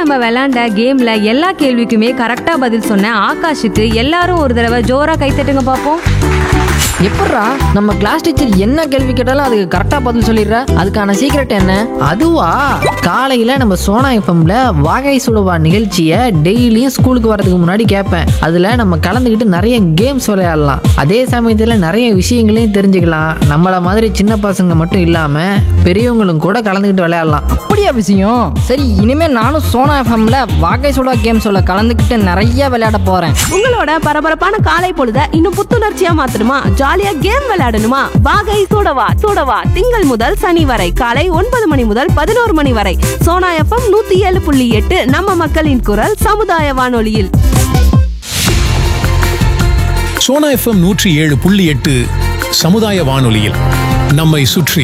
நம்ம விளையாண்ட கேம்ல எல்லா கேள்விக்குமே கரெக்டா பதில் சொன்ன ஆகாஷுக்கு எல்லாரும் ஒரு தடவை ஜோரா கைத்தட்டுங்க பார்ப்போம் எப்பட்றா நம்ம கிளாஸ் டீச்சர் என்ன கேள்வி கேட்டாலும் அதுக்கு கரெக்டாக பதில் சொல்லிடுற அதுக்கான சீக்ரெட் என்ன அதுவா காலையில் நம்ம சோனா எஃப்எம்ல வாகை சுடுவா நிகழ்ச்சியை டெய்லியும் ஸ்கூலுக்கு வரதுக்கு முன்னாடி கேட்பேன் அதில் நம்ம கலந்துக்கிட்டு நிறைய கேம்ஸ் விளையாடலாம் அதே சமயத்தில் நிறைய விஷயங்களையும் தெரிஞ்சுக்கலாம் நம்மள மாதிரி சின்ன பசங்க மட்டும் இல்லாமல் பெரியவங்களும் கூட கலந்துக்கிட்டு விளையாடலாம் அப்படியா விஷயம் சரி இனிமே நானும் சோனா எஃப்எம்ல வாகை சுடா கேம் சொல்ல கலந்துக்கிட்டு நிறைய விளையாட போறேன் உங்களோட பரபரப்பான காலை பொழுத இன்னும் புத்துணர்ச்சியா மாத்தணுமா ஜாலியா கேம் விளையாடணுமா வாகை சூடவா சூடவா திங்கள் முதல் சனி வரை காலை ஒன்பது மணி முதல் பதினோரு மணி வரை சோனா எஃப்எம் நூத்தி ஏழு புள்ளி எட்டு நம்ம மக்களின் குரல் சமுதாய வானொலியில் சோனா எஃப்எம் நூற்றி ஏழு புள்ளி எட்டு சமுதாய வானொலியில் நம்மை சுற்றி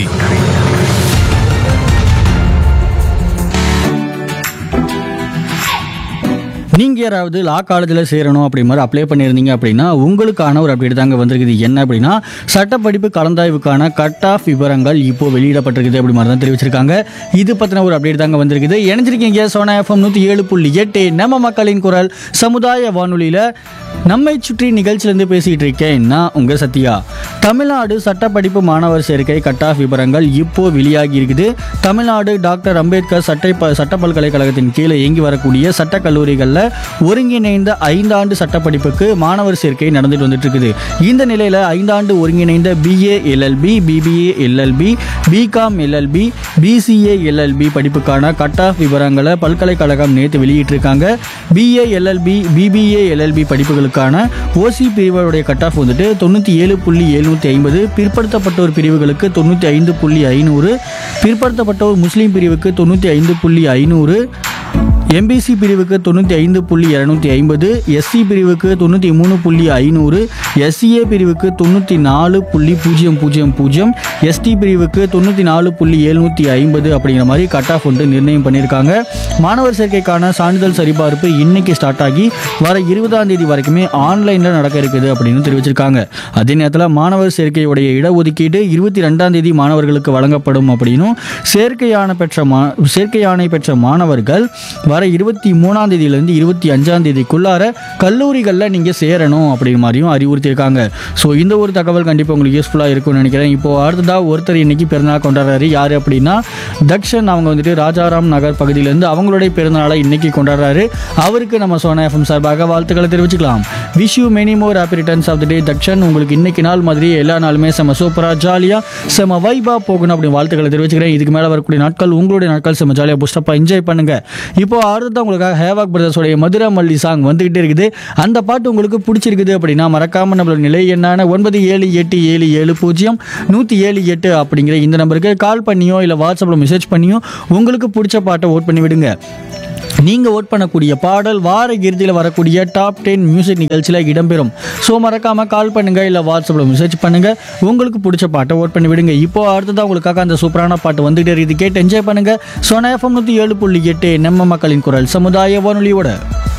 நீங்கள் யாராவது லா காலேஜில் சேரணும் அப்படி மாதிரி அப்ளை பண்ணியிருந்தீங்க அப்படின்னா உங்களுக்கான ஒரு அப்டேட் தாங்க வந்திருக்குது என்ன அப்படின்னா சட்டப்படிப்பு கலந்தாய்வுக்கான கட் ஆஃப் விவரங்கள் இப்போ வெளியிடப்பட்டிருக்குது அப்படி மாதிரி தான் தெரிவிச்சிருக்காங்க இது பற்றின ஒரு அப்டேட் தாங்க வந்திருக்குது இணைஞ்சிருக்கீங்க சோனா எஃப்எம் நூற்றி ஏழு புள்ளி எட்டு நம்ம மக்களின் குரல் சமுதாய வானொலியில் நம்மை சுற்றி நிகழ்ச்சியிலேருந்து பேசிகிட்டு இருக்கேன் நான் உங்கள் சத்யா தமிழ்நாடு சட்டப்படிப்பு மாணவர் சேர்க்கை கட் ஆஃப் விவரங்கள் இப்போ வெளியாகி இருக்குது தமிழ்நாடு டாக்டர் அம்பேத்கர் சட்டை ப சட்ட பல்கலைக்கழகத்தின் கீழே இயங்கி வரக்கூடிய சட்ட கல்லூரிகளில் ஒருங்கிணைந்த ஐந்தாண்டு சட்டப்படிப்புக்கு மாணவர் சேர்க்கை நடந்துட்டு வந்துட்டு இருக்குது இந்த நிலையில் ஐந்தாண்டு ஒருங்கிணைந்த BA LLB BBA LLB BCom LLB BCA LLB படிப்புக்கான கட் ஆஃப் விவரங்களை பல்கலைக்கழகம் நேற்று வெளியிட்டிருக்காங்க பிஏ எல்எல்பி பிபிஏ எல்எல்பி படிப்புகளுக்கான ஓசி பிரிவுடைய கட் ஆஃப் வந்துட்டு தொண்ணூற்றி ஏழு புள்ளி எழுநூற்றி ஐம்பது பிற்படுத்தப்பட்டோர் பிரிவுகளுக்கு தொண்ணூற்றி ஐந்து புள்ளி ஐநூறு பிற்படுத்தப்பட்டோர் முஸ்லீம் பிரிவுக்கு தொண்ணூற்றி ஐந்து புள்ளி ஐநூறு எம்பிசி பிரிவுக்கு தொண்ணூற்றி ஐந்து புள்ளி இரநூத்தி ஐம்பது எஸ்சி பிரிவுக்கு தொண்ணூற்றி மூணு புள்ளி ஐநூறு எஸ்சிஏ பிரிவுக்கு தொண்ணூற்றி நாலு புள்ளி பூஜ்ஜியம் பூஜ்ஜியம் பூஜ்ஜியம் எஸ்டி பிரிவுக்கு தொண்ணூற்றி நாலு புள்ளி எழுநூற்றி ஐம்பது அப்படிங்கிற மாதிரி கட் ஆஃப் வந்து நிர்ணயம் பண்ணியிருக்காங்க மாணவர் சேர்க்கைக்கான சான்றிதழ் சரிபார்ப்பு இன்னைக்கு ஸ்டார்ட் ஆகி வர இருபதாம் தேதி வரைக்குமே ஆன்லைனில் நடக்க இருக்குது அப்படின்னு தெரிவிச்சிருக்காங்க அதே நேரத்தில் மாணவர் சேர்க்கையுடைய இடஒதுக்கீடு இருபத்தி ரெண்டாம் தேதி மாணவர்களுக்கு வழங்கப்படும் அப்படின்னும் சேர்க்கையான பெற்ற மா சேர்க்கையாணை பெற்ற மாணவர்கள் வர இருபத்தி மூணாம் தேதியிலேருந்து இருபத்தி அஞ்சாம் தேதிக்குள்ளார கல்லூரிகளில் நீங்கள் சேரணும் அப்படிங்கிற மாதிரியும் அறிவுறுத்தியிருக்காங்க ஸோ இந்த ஒரு தகவல் கண்டிப்பாக உங்களுக்கு யூஸ்ஃபுல்லாக இருக்கும்னு நினைக்கிறேன் இப்போ அடுத்ததாக ஒருத்தர் இன்னைக்கு பிறந்தநாள் கொண்டாடுறாரு யார் அப்படின்னா தக்ஷன் அவங்க வந்துட்டு ராஜாராம் நகர் பகுதியிலேருந்து அவங்களுடைய பிறந்தநாளை இன்னைக்கு கொண்டாடுறாரு அவருக்கு நம்ம சோனா எஃப்எம் சார்பாக வாழ்த்துக்களை தெரிவிச்சுக்கலாம் wish you many more happy returns of the day Dakshan உங்களுக்கு இன்னைக்கு நாள் மாதிரி எல்லா நாளுமே செம சூப்பராக ஜாலியாக செம வைபா போகணும் அப்படின்னு வாழ்த்துக்களை தெரிவிச்சுக்கிறேன் இதுக்கு மேலே வரக்கூடிய நாட்கள் உங்களுடைய நாட்கள் செம ஜாலியாக புஷ்டப்பாக என்ஜாய் பண்ணுங்க இப்போ அடுத்தது உங்களுக்காக ஹேவாக் பிரதர்ஸோடைய மதுரை மல்லி சாங் வந்துகிட்டே இருக்குது அந்த பாட்டு உங்களுக்கு பிடிச்சிருக்குது அப்படின்னா மறக்காம நம்மளோட நிலை என்னான ஒன்பது ஏழு எட்டு ஏழு ஏழு பூஜ்ஜியம் நூற்றி ஏழு எட்டு அப்படிங்கிற இந்த நம்பருக்கு கால் பண்ணியோ இல்லை வாட்ஸ்அப்பில் மெசேஜ் பண்ணியோ உங்களுக்கு பிடிச்ச பாட்டை ஓட் பண்ணி விடுங்க நீங்கள் ஓட் பண்ணக்கூடிய பாடல் வார இறுதியில் வரக்கூடிய டாப் டென் மியூசிக் நிகழ்ச்சியில் இடம்பெறும் ஸோ மறக்காமல் கால் பண்ணுங்கள் இல்லை வாட்ஸ்அப்பில் மெசேஜ் பண்ணுங்கள் உங்களுக்கு பிடிச்ச பாட்டை ஓட் பண்ணி விடுங்க இப்போ அடுத்ததான் உங்களுக்காக அந்த சூப்பரான பாட்டு வந்துகிட்டே இருக்குது கேட்டு என்ஜாய் பண்ணுங்கள் சோனா எஃப்எம் நூற்றி ஏழு புள்ளி எட்டு நம்ம மக்களின் குரல் சமுதாய வானொலியோட